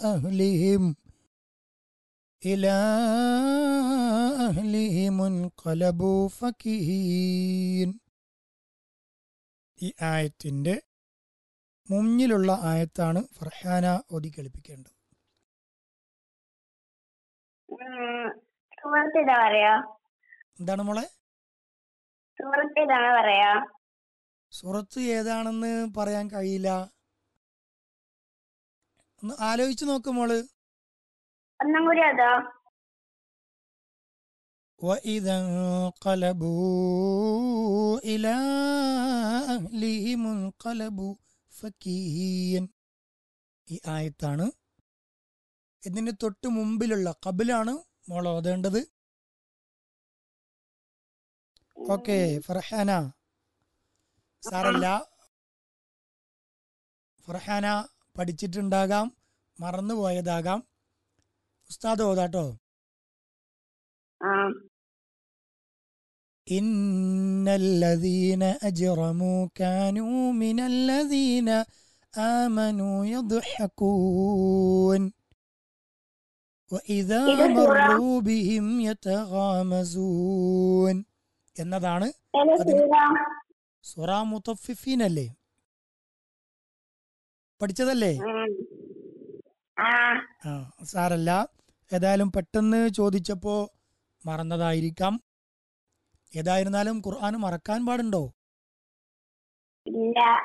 أهلهم إلى أهلهم انقلبوا فكهين ഈ ആയത്തിന്റെ മുന്നിലുള്ള ആയത്താണ് ഫർഹാന ഓതി കേൾപ്പിക്കേണ്ടത് ഉം, സുഹൃത്ത് ഇതാ പറയാ എന്താണ് മോളെ സുഹൃത്ത് ഇതാണ് പറയാ സുറത്ത് ഏതാണെന്ന് പറയാൻ കഴിയില്ല ഒന്ന് ആലോചിച്ച് നോക്ക് മോള് ഒന്നും കൂടി അതോ وإذا انقلبوا إلى أهلهم انقلبوا فكين ഈ ആയത്താണ് ഇതിന് തൊട്ട് മുമ്പിലുള്ള കബിലാണ് മോൾ ഓതേണ്ടത് ഓക്കെ ഫർഹാന സാറല്ല ഫർഹാന പഠിച്ചിട്ടുണ്ടാകാം മറന്നുപോയതാകാം ഉസ്താദ് ഓതാട്ടോ ആ إن الذين أجرموا كانوا من الذين آمنوا يضحكون وإذا ഇത് സൂറ? مروا بهم يتغامزون എന്നതാണ് ഏത് അതിന് സൂറ? സുറ മുത്തഫിഫീൻ അല്ലേ പഠിച്ചതല്ലേ ഉം. ആ ആ സാരല്ല ഏതായാലും പെട്ടെന്ന് ചോദിച്ചപ്പോ മറന്നതായിരിക്കാം ഏതായിരുന്നാലും ഖുർആൻ മറക്കാൻ പാടുണ്ടോ ഇല്ല